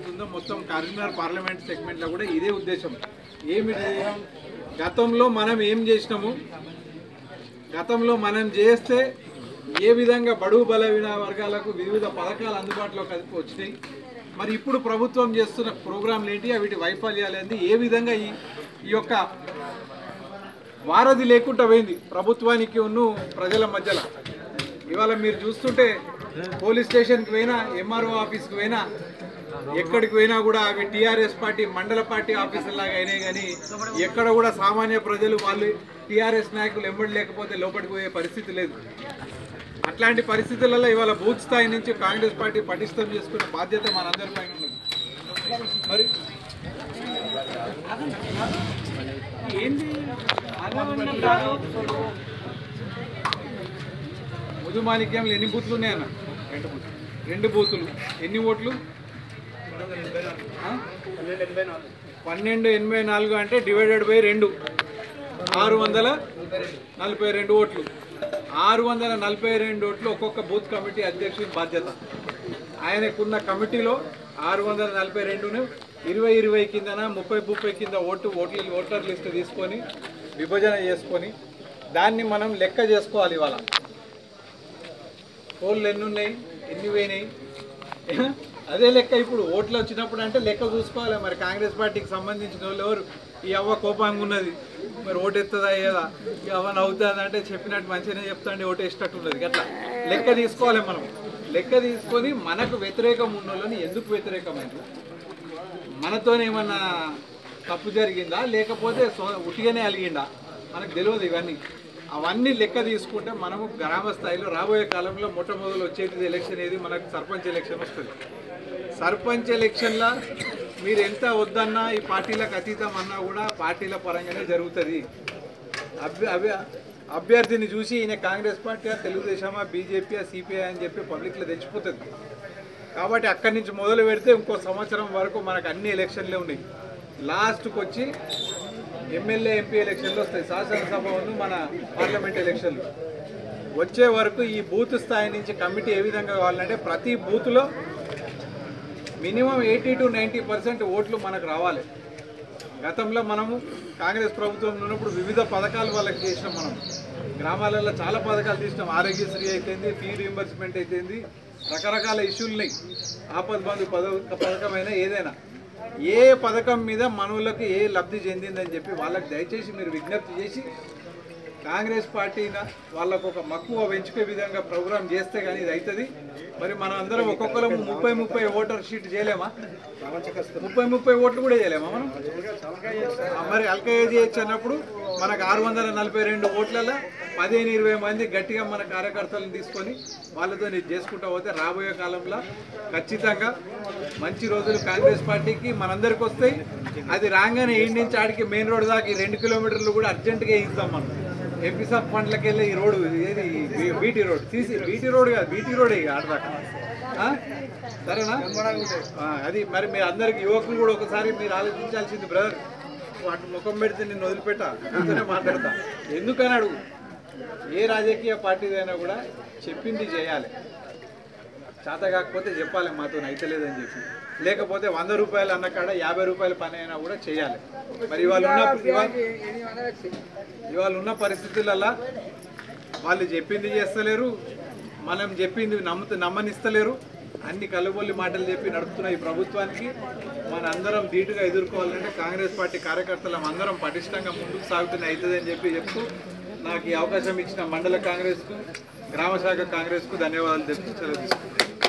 ఏదైతే ఉందో మొత్తం కరీంనగర్ పార్లమెంట్ సెగ్మెంట్లో కూడా ఇదే ఉద్దేశం ఏమిటి గతంలో మనం ఏం చేసినాము గతంలో మనం చేస్తే ఏ విధంగా బడుగు బలహీన వర్గాలకు వివిధ పథకాలు అందుబాటులోకి అది వచ్చినాయి మరి ఇప్పుడు ప్రభుత్వం చేస్తున్న ప్రోగ్రాంలు ఏంటి వీటి వైఫల్యాలు ఏంటి ఏ విధంగా ఈ ఈ యొక్క వారధి లేకుండా పోయింది ప్రభుత్వానికి ఉన్ను ప్రజల మధ్యలో ఇవాళ మీరు చూస్తుంటే పోలీస్ స్టేషన్కి పోయినా ఎంఆర్ఓ ఆఫీస్కి పోయినా ఎక్కడికి పోయినా కూడా అవి టీఆర్ఎస్ పార్టీ మండల పార్టీ ఆఫీసుల లాగా అయినాయి కానీ ఎక్కడ కూడా సామాన్య ప్రజలు వాళ్ళు టీఆర్ఎస్ నాయకులు ఎంబడి లేకపోతే లోపలికి పోయే పరిస్థితి లేదు అట్లాంటి పరిస్థితులలో ఇవాళ బూత్ స్థాయి నుంచి కాంగ్రెస్ పార్టీ పటిష్టం చేసుకునే బాధ్యత మనందరిపై ఉన్నది మరి ఏంది ముదుమాణిక్యంలో ఎన్ని బూతులు ఉన్నాయన్న రెండు బూతులు రెండు బూతులు ఎన్ని ఓట్లు ఆ? పన్నెండు ఎనభై నాలుగు అంటే డివైడెడ్ బై రెండు ఆరు వందల నలభై రెండు ఓట్లు ఆరు వందల నలభై రెండు ఓట్లు ఒక్కొక్క బూత్ కమిటీ అధ్యక్షుడి బాధ్యత ఆయనకున్న కమిటీలో ఆరు వందల నలభై రెండును ఇరవై ఇరవై కిందన ముప్పై ముప్పై కింద ఓటు ఓట్ల ఓటర్ లిస్ట్ తీసుకొని విభజన చేసుకొని దాన్ని మనం లెక్క చేసుకోవాలి ఇవాళ ఓళ్ళు ఎన్ని ఉన్నాయి ఎన్ని పోయినాయి అదే లెక్క ఇప్పుడు ఓట్లు వచ్చినప్పుడు అంటే లెక్క చూసుకోవాలి మరి కాంగ్రెస్ పార్టీకి సంబంధించిన వాళ్ళు ఎవరు ఈ అవ్వ కోపంగా ఉన్నది మరి ఓటు ఎత్తదా అయ్యేదా ఈ అవ్వ నవ్వుతుంది అంటే చెప్పినట్టు మంచిగానే చెప్తాండి ఓటు వేసేటట్టు ఉన్నది అట్లా లెక్క తీసుకోవాలి మనం లెక్క తీసుకొని మనకు వ్యతిరేకం ఉన్న వాళ్ళని ఎందుకు వ్యతిరేకమైంది మనతోనేమన్నా తప్పు జరిగిందా లేకపోతే సో- ఉట్టిగానే అలిగిందా మనకు తెలియదు ఇవన్నీ అవన్నీ లెక్క తీసుకుంటే మనము గ్రామ స్థాయిలో రాబోయే కాలంలో మొట్టమొదలు వచ్చేది ఎలక్షన్ ఏది మనకు సర్పంచ్ ఎలక్షన్ వస్తుంది సర్పంచ్ ఎలక్షన్లో మీరు ఎంత వద్దన్నా ఈ పార్టీలకు అతీతం అన్నా కూడా పార్టీల పరంగానే జరుగుతుంది అభ్య అభ్య అభ్యర్థిని చూసి ఈయన కాంగ్రెస్ పార్టీ తెలుగుదేశమా బీజేపీ సిపిఐ అని చెప్పి పబ్లిక్లో తెచ్చిపోతుంది కాబట్టి అక్కడి నుంచి మొదలు పెడితే ఇంకో సంవత్సరం వరకు మనకు అన్ని ఎలక్షన్లే ఉన్నాయి లాస్ట్కి వచ్చి ఎమ్మెల్యే ఎంపీ ఎలక్షన్లు వస్తాయి శాసనసభ ఉన్న మన పార్లమెంట్ ఎలక్షన్లు వచ్చే వరకు ఈ బూత్ స్థాయి నుంచి కమిటీ ఏ విధంగా కావాలంటే ప్రతి బూత్లో minimum eighty to ninety percent ఓట్లు మనకు రావాలి గతంలో మనము కాంగ్రెస్ ప్రభుత్వం ఉన్నప్పుడు వివిధ పథకాలు వాళ్ళకి చేసినాం మనం గ్రామాలలో చాలా పథకాలు తీసినాం ఆరోగ్యశ్రీ అయితేంది ఫీ రీంబర్స్మెంట్ అయితేంది రకరకాల ఇష్యూలున్నాయి ఆపద బంధు పథక పథకమైనా ఏదైనా ఏ పథకం మీద మనవులకు ఏ లబ్ధి చెందిందని చెప్పి వాళ్ళకి దయచేసి మీరు విజ్ఞప్తి చేసి కాంగ్రెస్ పార్టీ వాళ్ళకు ఒక మక్కువ పెంచుకే విధంగా ప్రోగ్రామ్ చేస్తే కానీ ఇది అవుతుంది మరి మనం అందరం ఒక్కొక్కరు ముప్పై ముప్పై ఓటర్ షీట్ చేయలేమా ముప్పై ముప్పై ఓట్లు కూడా చేయలేమా మనం ఆ, మరి అల్కయ్య చేయొచ్చు అన్నప్పుడు మనకు ఆరు వందల నలభై రెండు ఓట్లలో పదిహేను ఇరవై మంది గట్టిగా మన కార్యకర్తలను తీసుకొని వాళ్ళతో ఇది చేసుకుంటా పోతే రాబోయే కాలంలో ఖచ్చితంగా మంచి రోజులు కాంగ్రెస్ పార్టీకి మనందరికి వస్తాయి అది రాగానే ఈ నుంచి ఆడికి మెయిన్ రోడ్ దాకా ఈ రెండు కిలోమీటర్లు కూడా అర్జెంటుగా ఇస్తాం మనం ఎంపీ సబ్ ఫండ్లకి వెళ్ళి ఈ రోడ్డు ఏది బీ- బీటీ రోడ్ తీసి బీటీ రోడ్ కాదు బీటీ రోడ్ ఆడదాకా ఆ? సరేనా ఆ, అది మరి మీ అందరికి యువకులు కూడా ఒకసారి మీరు ఆలోచించాల్సింది బ్రదర్ వాటి ముఖం పెడితే నేను వదిలిపెట్టా అంతనే మాట్లాడతా ఎందుకని అడుగు ఏ రాజకీయ పార్టీదైనా కూడా చెప్పింది చేయాలి చేత కాకపోతే చెప్పాలి మాతో అయితలేదని చెప్పి లేకపోతే వంద రూపాయలు అన్న కాడ యాభై రూపాయల పని అయినా కూడా చేయాలి మరి ఇవాళ ఉన్న ఇవాళ ఇవాళ ఉన్న పరిస్థితులలో వాళ్ళు చెప్పింది చేస్తలేరు మనం చెప్పింది నమ్ముతూ నమ్మనిస్తలేరు అన్ని కలుబొల్లి మాటలు చెప్పి నడుపుతున్న ఈ ప్రభుత్వానికి మన అందరం ధీటుగా ఎదుర్కోవాలంటే కాంగ్రెస్ పార్టీ కార్యకర్తలం అందరం పటిష్టంగా ముందుకు సాగుతున్న అవుతుందని చెప్పి చెప్తూ నాకు ఈ అవకాశం ఇచ్చిన మండల కాంగ్రెస్కు గ్రామ శాఖ కాంగ్రెస్కు ధన్యవాదాలు తెలుపుతూ సెలవు తీసుకుంటాను